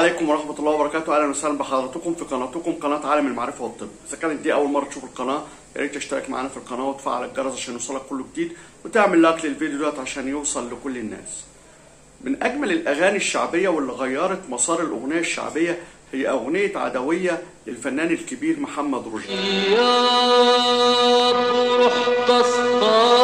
عليكم ورحمة الله وبركاته أهلا وسهلا بحضراتكم في قناتكم قناة عالم المعرفة والطب إذا كانت دي أول مرة تشوف القناة يا ريت تشترك معانا في القناة وتفعل الجرس عشان يوصلك كل جديد وتعمل لايك للفيديو دوت عشان يوصل لكل الناس من أجمل الأغاني الشعبية واللي غيرت مسار الأغنية الشعبية هي أغنية عدوية للفنان الكبير محمد رشدي يا رحت اصطاد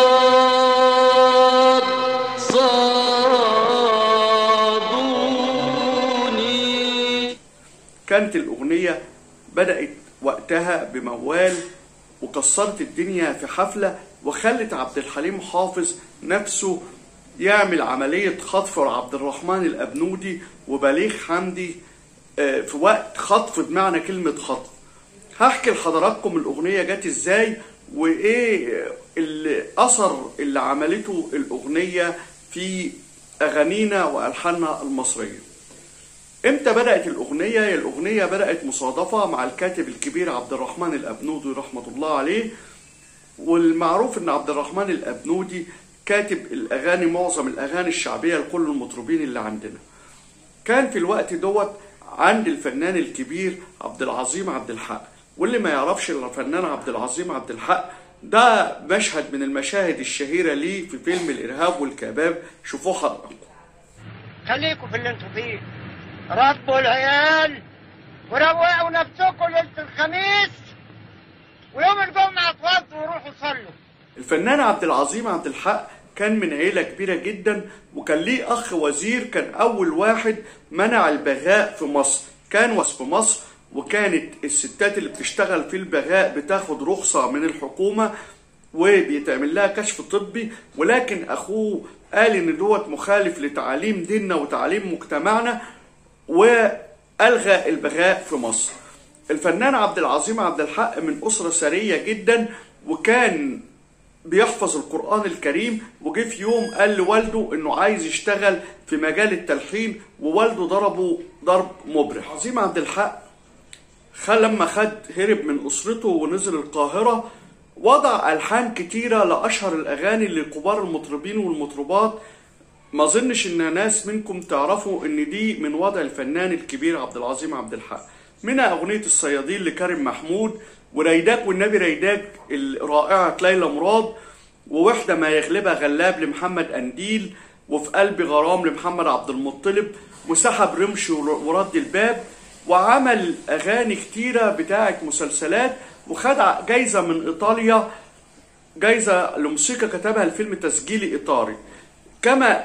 صادوني كانت الأغنية بدأت وقتها بموال وكسرت الدنيا في حفلة وخلت عبد الحليم حافظ نفسه يعمل عملية خطف لعبد الرحمن الأبنودي وبليغ حمدي آه، في وقت خطف بمعنى كلمة خطف هحكي لحضراتكم الأغنية جت إزاي وإيه الأثر اللي عملته الأغنية في أغانينا وألحاننا المصرية امتى بدأت الأغنية؟ هي الأغنية بدأت مصادفة مع الكاتب الكبير عبد الرحمن الأبنودي رحمة الله عليه والمعروف إن عبد الرحمن الأبنودي كاتب الأغاني معظم الأغاني الشعبية لكل المطربين اللي عندنا كان في الوقت دوت عند الفنان الكبير عبد العظيم عبد الحق واللي ما يعرفش الفنان عبد العظيم عبد الحق ده مشهد من المشاهد الشهيرة ليه في فيلم الإرهاب والكباب شوفوه حضراتكم خليكم في اللي انتوا فيه ربوا العيال وروقوا نفسكم ليله الخميس ويوم الجمعه اتوضوا وروحوا صلوا الفنان عبد العظيم عبد الحق كان من عيلة كبيرة جدا وكان ليه أخ وزير كان أول واحد منع البغاء في مصر كان وصف مصر وكانت الستات اللي بتشتغل في البغاء بتاخد رخصة من الحكومة وبيتعمل لها كشف طبي ولكن أخوه قال إن دوت مخالف لتعاليم ديننا وتعاليم مجتمعنا وألغى البغاء في مصر الفنان عبد العظيم عبد الحق من أسرة ثرية جدا وكان بيحفظ القرآن الكريم وجه في يوم قال لوالده انه عايز يشتغل في مجال التلحين ووالده ضربه ضرب مبرح عظيم عبد الحق خل لما خد هرب من اسرته ونزل القاهرة وضع الحان كتيرة لاشهر الاغاني لكبار المطربين والمطربات ما اظنش ان ناس منكم تعرفوا ان دي من وضع الفنان الكبير عبد العظيم عبد الحق منها اغنيه الصيادين لكريم محمود وريداك والنبي ريداك الرائعه ليلى مراد ووحده ما يغلبها غلاب لمحمد انديل وفي قلبي غرام لمحمد عبد المطلب وسحب رمش ورد الباب وعمل اغاني كتيره بتاعه مسلسلات وخد جايزه من ايطاليا جايزه لموسيقى كتبها الفيلم تسجيلي ايطالي كما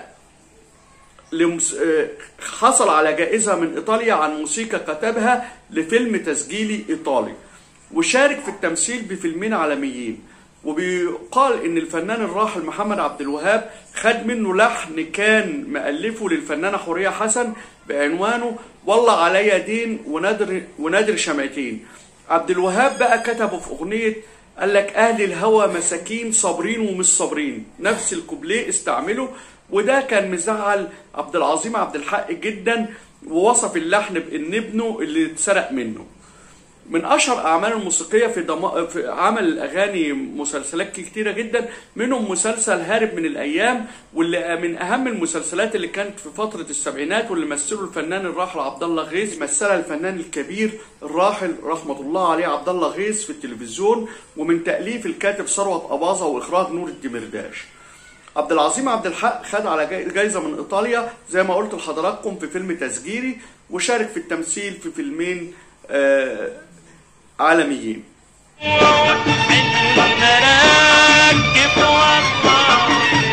لمس... آه، حصل على جائزة من إيطاليا عن موسيقى كتبها لفيلم تسجيلي إيطالي وشارك في التمثيل بفيلمين عالميين وبيقال إن الفنان الراحل محمد عبد الوهاب خد منه لحن كان مألفه للفنانة حورية حسن بعنوانه والله عليا دين ونادر ونادر شمعتين عبد الوهاب بقى كتبه في أغنية قال لك أهل الهوى مساكين صابرين ومش صابرين نفس الكوبليه استعمله وده كان مزعل عبد العظيم عبد الحق جدا ووصف اللحن بان ابنه اللي اتسرق منه من اشهر اعماله الموسيقيه في, دم... في عمل اغاني مسلسلات كتيره جدا منهم مسلسل هارب من الايام واللي من اهم المسلسلات اللي كانت في فتره السبعينات واللي مثله الفنان الراحل عبد الله غيث مثلها الفنان الكبير الراحل رحمه الله عليه عبد الله غيث في التلفزيون ومن تاليف الكاتب ثروت اباظه واخراج نور الدمرداش عبد العظيم عبد الحق خد على جاي- جايزه من ايطاليا زي ما قلت لحضراتكم في فيلم تسجيلي وشارك في التمثيل في فيلمين آه عالميين مراكب والله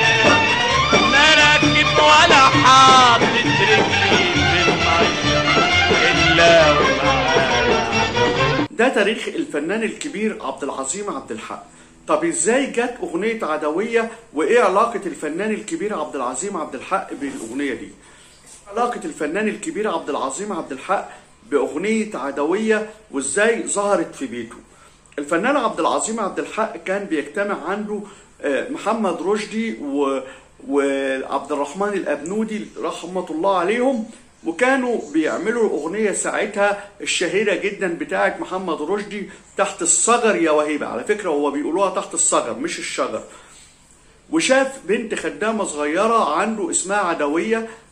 مراكب ولا حاطط رجلي في الميه الا ومعايا ده تاريخ الفنان الكبير عبد العظيم عبد الحق طب ازاي جت اغنيه عدويه وايه علاقه الفنان الكبير عبد العظيم عبد الحق بالاغنيه دي علاقه الفنان الكبير عبد العظيم عبد الحق باغنيه عدويه وازاي ظهرت في بيته الفنان عبد العظيم عبد الحق كان بيجتمع عنده آه، محمد رشدي و وعبد الرحمن الابنودي رحمه الله عليهم وكانوا بيعملوا اغنيه ساعتها الشهيره جدا بتاعه محمد رشدي تحت الصجر يا وهيبه على فكره هو بيقولوها تحت الصجر مش الشجر وشاف بنت خدامه صغيره عنده اسمها عدويه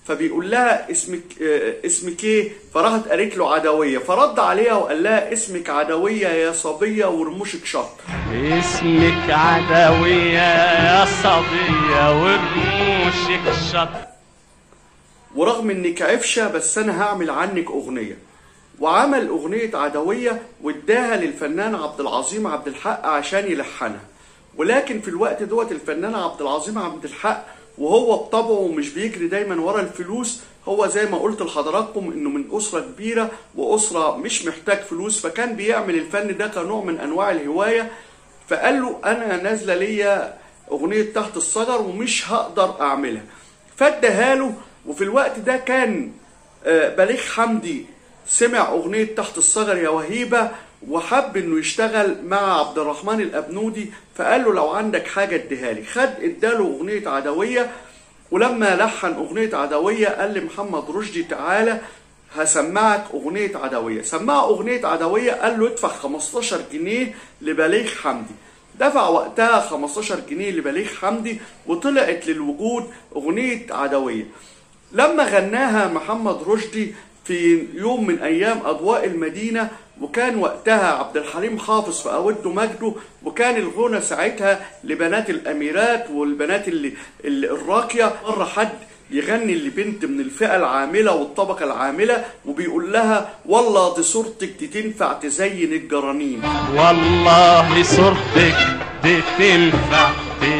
فبيقول لها اسمك آه، اسمك ايه فراحت قالت له عدويه فرد عليها وقال لها اسمك عدويه يا صبيه ورموشك شط اسمك عدوية يا صبية ورموشك شط ورغم انك عفشه بس انا هعمل عنك اغنيه وعمل اغنيه عدويه واداها للفنان عبد العظيم عبد الحق عشان يلحنها ولكن في الوقت دوت الفنان عبد العظيم عبد الحق وهو بطبعه مش بيجري دايما ورا الفلوس هو زي ما قلت لحضراتكم انه من اسره كبيره واسره مش محتاج فلوس فكان بيعمل الفن ده كنوع من انواع الهوايه فقال له انا نازله ليا اغنيه تحت الشجر ومش هقدر اعملها فاداها له وفي الوقت ده كان آه، بليغ حمدي سمع اغنيه تحت الشجر يا وهيبه وحب انه يشتغل مع عبد الرحمن الابنودي فقال له لو عندك حاجه اديها لي خد اداله اغنيه عدويه ولما لحن اغنيه عدويه قال لمحمد رشدي تعالى هسمعك اغنيه عدويه سمعه اغنيه عدويه قال له ادفع 15 جنيه لبليغ حمدي دفع وقتها 15 جنيه لبليغ حمدي وطلعت للوجود اغنيه عدويه لما غناها محمد رشدي في يوم من ايام اضواء المدينه وكان وقتها عبد الحليم حافظ في اود مجده وكان الغنى ساعتها لبنات الاميرات والبنات اللي, اللي الراقيه مره حد يغني لبنت من الفئه العامله والطبقه العامله وبيقول لها والله دي صورتك دي تنفع تزين الجرانين والله صورتك دي تنفع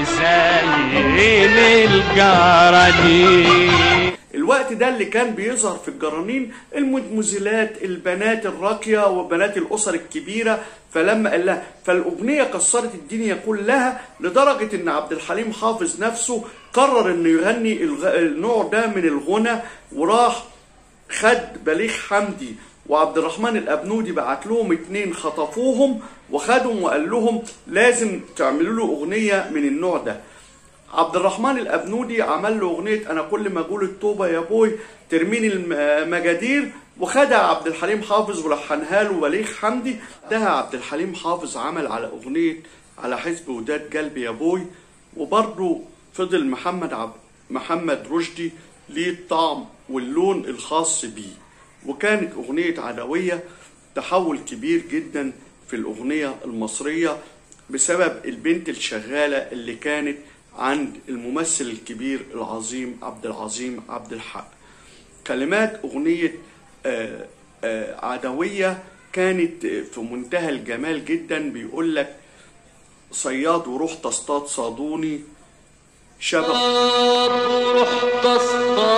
تزين الجرانين الوقت ده اللي كان بيظهر في الجرانين المدمزلات البنات الراقية وبنات الأسر الكبيرة فلما قال لها فالأغنية كسرت الدنيا كلها لدرجة إن عبد الحليم حافظ نفسه قرر إنه يغني الغ- النوع ده من الغنى وراح خد بليغ حمدي وعبد الرحمن الأبنودي بعت لهم اتنين خطفوهم وخدهم وقال لهم لازم تعملوا له أغنية من النوع ده عبد الرحمن الأبنودي عمل له أغنية أنا كل ما أقول التوبة يا بوي ترميني المجادير وخدها عبد الحليم حافظ ولحنها له بليغ حمدي ده عبد الحليم حافظ عمل على أغنية على حزب وداد قلبي يا بوي وبرضه فضل محمد عب محمد رشدي ليه الطعم واللون الخاص بيه وكانت أغنية عدوية تحول كبير جدا في الأغنية المصرية بسبب البنت الشغالة اللي كانت عند الممثل الكبير العظيم عبد العظيم عبد الحق كلمات أغنية آه، آه، عدوية كانت في منتهى الجمال جدا بيقول لك صياد وروح تصطاد صادوني شبك رحت اصطاد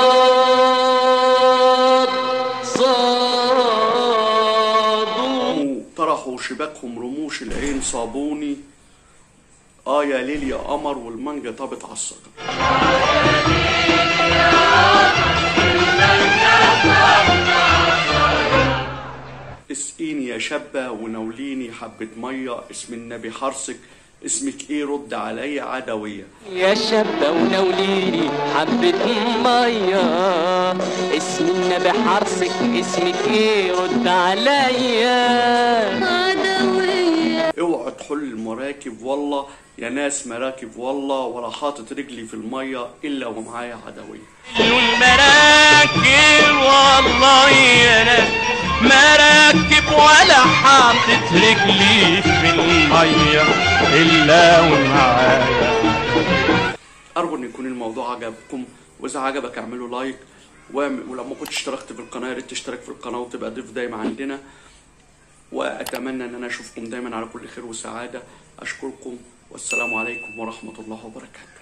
صادوا طرحوا شباكهم رموش العين صابوني اه يا ليل يا قمر والمانجا طابت على الشجر اسقيني يا شابة ونوليني حبة مية اسم النبي حرصك اسمك ايه رد عليا عدوية يا شابة ونوليني حبة مية اسم النبي حرصك اسمك ايه رد عليا اوعوا تحل المراكب والله يا ناس مراكب والله ولا حاطط رجلي في المية الا ومعايا عدوية المراكب والله يا ناس مراكب ولا حاطط رجلي في المية إلا ومعايا ارجو ان يكون الموضوع عجبكم واذا عجبك اعملوا لايك واعمل- ولو ما كنتش اشتركت في القناه يا ريت تشترك في القناه وتبقى ضيف دايما عندنا واتمنى ان انا اشوفكم دايما على كل خير وسعاده اشكركم والسلام عليكم ورحمه الله وبركاته